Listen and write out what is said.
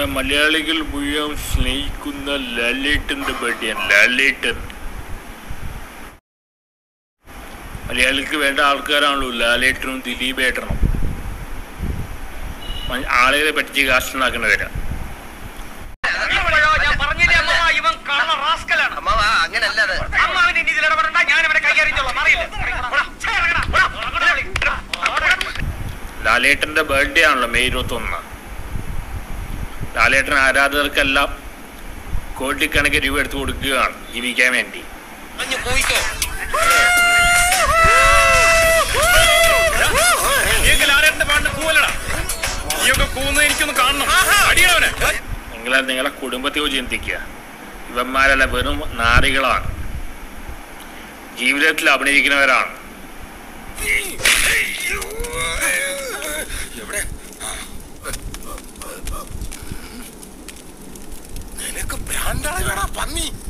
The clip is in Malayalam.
മലയാളികൾ മുഴുവൻ സ്നേഹിക്കുന്ന ലാലേട്ടന്റെ ബർത്ത്ഡേ ലാലേട്ടൻ മലയാളിക്ക് വേണ്ട ആൾക്കാരാണല്ലോ ലാലേട്ടനും ദിലീപേട്ടനും മ- ആളുകളെ പറ്റിച്ച് കാശുണ്ടാക്കുന്നവരാ ഇപ്പോഴോ ഞാൻ പറഞ്ഞില്ലേ അമ്മ ഇവൻ കള്ള റാസ്കലാണ് അമ്മാവാ അങ്ങനല്ല അത് അമ്മാവിന് ഇനി ഇതിൽ ഇടപെടണ്ട ഞാൻ ഇവിടെ കൈകാര്യം അറിയില്ല ലാലേട്ടന്റെ ബർത്ത്ഡേ ആണല്ലോ മെയ് ഇരുപത്തി ഒന്ന് ലാലേട്ടൻ ആരാധകർക്കെല്ലാം കോടിക്കണക്കിന് രൂപ എടുത്തു കൊടുക്കുകയാണ് ജീവിക്കാൻ വേണ്ടി പോയിക്കോ എനിക്കൊന്ന് കാണണം അടിയവനെ നിങ്ങൾ നിങ്ങളെ കുടുംബത്തെ കുറിച്ച് ചിന്തിക്കുക ഇവന്മാരെല്ലാം വെറും നാറികളാണ് ജീവിതത്തിൽ അഭിനയിക്കുന്നവരാണ് നിനക്ക് ഭ്രാന്താളാ പന്നി